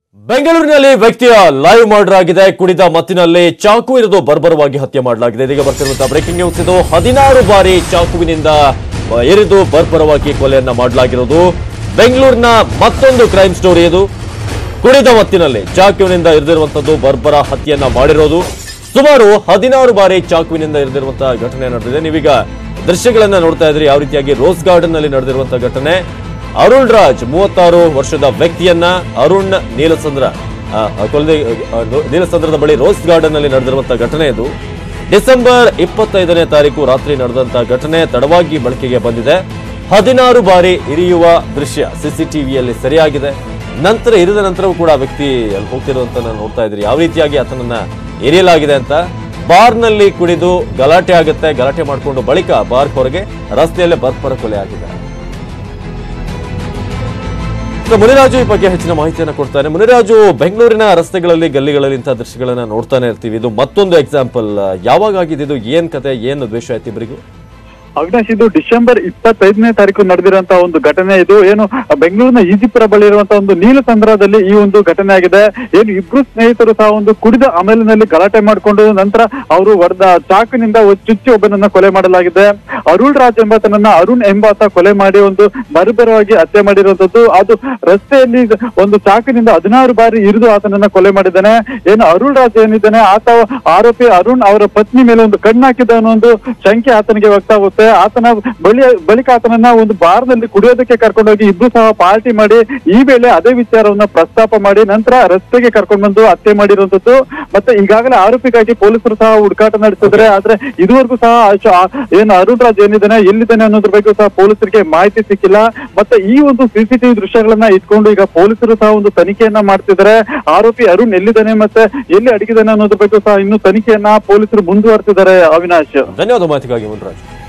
ಬೆಂಗಳೂರಿನಲ್ಲಿ ವ್ಯಕ್ತಿಯ live murder ಆಗಿದೆ ಕುಡಿದ ಮತ್ತಿನಲ್ಲಿ ಚಾಕು ಇರಿದು ಬರ್ಬರವಾಗಿ ಹತ್ಯೆ ಮಾಡಲಾಗಿದೆ ಇದೀಗ ಬರ್ತಿರುವಂತಹ ಬ್ರೇಕಿಂಗ್ ನ್ಯೂಸ್ ಇದು ಹದಿನಾರು ಬಾರಿ ಚಾಕುವಿನಿಂದ ಆ, ಎರಿದು ಬರ್ಬರವಾಗಿ ಕೊಲೆಯನ್ನ ಮಾಡಲಾಗಿರೋದು ಬೆಂಗಳೂರಿನ ಮತ್ತೊಂದು ಕ್ರೈಮ್ ಸ್ಟೋರಿ ಇದು ಕುಡಿದ ಮತ್ತಿನಲ್ಲಿ ಚಾಕುವಿನಿಂದ ಇರಿದಿರುವಂತದ್ದು ಬರ್ಬರ ಹತ್ಯೆಯನ್ನ ಮಾಡಿರೋದು ಸುಮಾರು ಹದಿನಾರು ಬಾರಿ ಚಾಕುವಿನಿಂದ ಇರಿದಿರುವಂತಹ ಘಟನೆ ನಡೆದಿದೆ ನೀವೀಗ ದೃಶ್ಯಗಳನ್ನ ನೋಡ್ತಾ ಇದ್ರಿ ಯಾವ ರೀತಿಯಾಗಿ ರೋಸ್ ಗಾರ್ಡನ್ ನಲ್ಲಿ ನಡೆದಿರುವಂತಹ ಘಟನೆ ಅರುಣ್ ರಾಜ್ ಮೂವತ್ತಾರು ವರ್ಷದ ವ್ಯಕ್ತಿಯನ್ನ ಅರುಣ್ ನೀಲಸಂದ್ರ ಆ, ಕೊಲ್ದೆ ಆ, ನೀಲಸಂದ್ರದ ಬಳಿ ರೋಸ್ ಗಾರ್ಡನ್ ನಲ್ಲಿ ನಡೆದಿರುವಂತಹ ಘಟನೆ ಇದು ಡಿಸೆಂಬರ್ ಇಪ್ಪತ್ತೈದನೇ ತಾರೀಕು ರಾತ್ರಿ ನಡೆದಂತಹ ಘಟನೆ ತಡವಾಗಿ ಬೆಳಕಿಗೆ ಬಂದಿದೆ ಹದಿನಾರು ಬಾರಿ ಇರಿಯುವ ದೃಶ್ಯ ಸಿಸಿಟಿವಿಯಲ್ಲಿ ಸರಿಯಾಗಿದೆ ನಂತರ ಇರಿದ ನಂತರವೂ ಕೂಡ ಆ ವ್ಯಕ್ತಿ ಅಲ್ಲಿ ಹೋಗ್ತಿರುವಂತ ನಾನು ನೋಡ್ತಾ ಇದ್ರಿ ಯಾವ ರೀತಿಯಾಗಿ ಆತನನ್ನ ಎರಿಯಲಾಗಿದೆ ಅಂತ ಬಾರ್ನಲ್ಲಿ ಕುಡಿದು ಗಲಾಟೆ ಆಗುತ್ತೆ ಗಲಾಟೆ ಮಾಡಿಕೊಂಡು ಬಳಿಕ ಬಾರ್ ಹೊರಗೆ ರಸ್ತೆಯಲ್ಲೇ ಬರ್ಪರ ಕೊಲೆ ಆಗಿದೆ ಈಗ ಮುನಿರಾಜು ಈ ಬಗ್ಗೆ ಹೆಚ್ಚಿನ ಮಾಹಿತಿಯನ್ನು ಕೊಡ್ತಾನೆ ಮುನಿರಾಜು ಬೆಂಗಳೂರಿನ ರಸ್ತೆಗಳಲ್ಲಿ ಗಲ್ಲಿಗಳಲ್ಲಿ ಇಂತಹ ದೃಶ್ಯಗಳನ್ನ ನೋಡ್ತಾನೆ ಇರ್ತೀವಿ ಇದು ಮತ್ತೊಂದು ಎಕ್ಸಾಂಪಲ್ ಯಾವಾಗ ಆಗಿದೆ ಇದು ಏನ್ ಕತೆ ಏನ್ ದ್ವೇಷ ಆಯ್ತು ಇಬ್ಬರಿಗೂ ಅವಿನಾಶ್ ಇದು ಡಿಸೆಂಬರ್ ಇಪ್ಪತ್ತೈದನೇ ತಾರೀಕು ನಡೆದಿರುವಂತಹ ಒಂದು ಘಟನೆ ಇದು ಏನು ಬೆಂಗಳೂರಿನ ಈಜಿಪುರ ಬಳಿ ಇರುವಂತಹ ಒಂದು ನೀಲಸಂದ್ರದಲ್ಲಿ ಈ ಒಂದು ಘಟನೆ ಆಗಿದೆ ಏನು ಇಬ್ರು ಸ್ನೇಹಿತರು ಸಹ ಒಂದು ಕುಡಿದ ಅಮಲಿನಲ್ಲಿ ಗಲಾಟೆ ಮಾಡಿಕೊಂಡು ನಂತರ ಅವರು ಹೊಡೆದ ಚಾಕಿನಿಂದ ಒ- ಚುಚ್ಚಿ ಒಬ್ಬನನ್ನ ಕೊಲೆ ಮಾಡಲಾಗಿದೆ ಅರುಣ್ ರಾಜ್ ಎಂಬಾತನನ್ನ ಅರುಣ್ ಎಂಬಾತ ಕೊಲೆ ಮಾಡಿ ಒಂದು ಬರ್ಬರವಾಗಿ ಹತ್ಯೆ ಮಾಡಿರುವಂತದ್ದು ಅದು ರಸ್ತೆಯಲ್ಲಿ ಒಂದು ಚಾಕಿನಿಂದ ಹದಿನಾರು ಬಾರಿ ಇರಿದು ಆತನನ್ನ ಕೊಲೆ ಮಾಡಿದ್ದಾನೆ ಏನು ಅರುಣ್ ರಾಜ್ ಏನಿದ್ದಾನೆ ಆತ ಆರೋಪಿ ಅರುಣ್ ಅವರ ಪತ್ನಿ ಮೇಲೆ ಒಂದು ಕಣ್ಣು ಹಾಕಿದ ಅನ್ನೋ ಒಂದು ಶಂಕೆ ಆತನಿಗೆ ವ್ಯಕ್ತವಾಗುತ್ತೆ ಆತನ ಬಳಿ ಬಳಿಕ ಆತನನ್ನ ಒಂದು ಬಾರ್ನಲ್ಲಿ ಕುಡಿಯೋದಕ್ಕೆ ಕರ್ಕೊಂಡೋಗಿ ಇಬ್ರು ಸಹ ಪಾರ್ಟಿ ಮಾಡಿ ಈ ವೇಳೆ ಅದೇ ವಿಚಾರವನ್ನ ಪ್ರಸ್ತಾಪ ಮಾಡಿ ನಂತರ ರಸ್ತೆಗೆ ಕರ್ಕೊಂಡು ಬಂದು ಹತ್ಯೆ ಮಾಡಿರುವಂತದ್ದು ಮತ್ತೆ ಈಗಾಗಲೇ ಆರೋಪಿಗಾಗಿ ಪೊಲೀಸರು ಸಹ ಹುಡುಕಾಟ ನಡೆಸಿದ್ರೆ ಆದ್ರೆ ಇದುವರೆಗೂ ಸಹ ಆಶು- ಆ- ಏನು ಅರುಣ್ ರಾಜ್ ಏನಿದ್ದಾನೆ ಎಲ್ಲಿದ್ದಾನೆ ಅನ್ನೋದ್ರ ಬಗ್ಗೆ ಸಹ ಪೊಲೀಸರಿಗೆ ಮಾಹಿತಿ ಸಿಕ್ಕಿಲ್ಲ ಮತ್ತೆ ಈ ಒಂದು ಸಿಸಿಟಿವಿ ದೃಶ್ಯಗಳನ್ನ ಇಟ್ಕೊಂಡು ಈಗ ಪೊಲೀಸರು ಸಹ ಒಂದು ತನಿಖೆಯನ್ನ ಮಾಡ್ತಿದ್ದಾರೆ ಆರೋಪಿ ಅರುಣ್ ಎಲ್ಲಿದ್ದಾನೆ ಮತ್ತೆ ಎಲ್ಲಿ ಅಡಗಿದ್ದಾನೆ ಅನ್ನೋದ್ರ ಬಗ್ಗೆ ಸಹ ಇನ್ನು ತನಿಖೆಯನ್ನ ಪೊಲೀಸರು ಮುಂದುವರೆಸಿದ್ದಾರೆ ಅವಿನಾಶ್ ಧನ್ಯವಾದ ಮಾಹಿತಿಗಾಗಿ ಮುನಿರಾಜು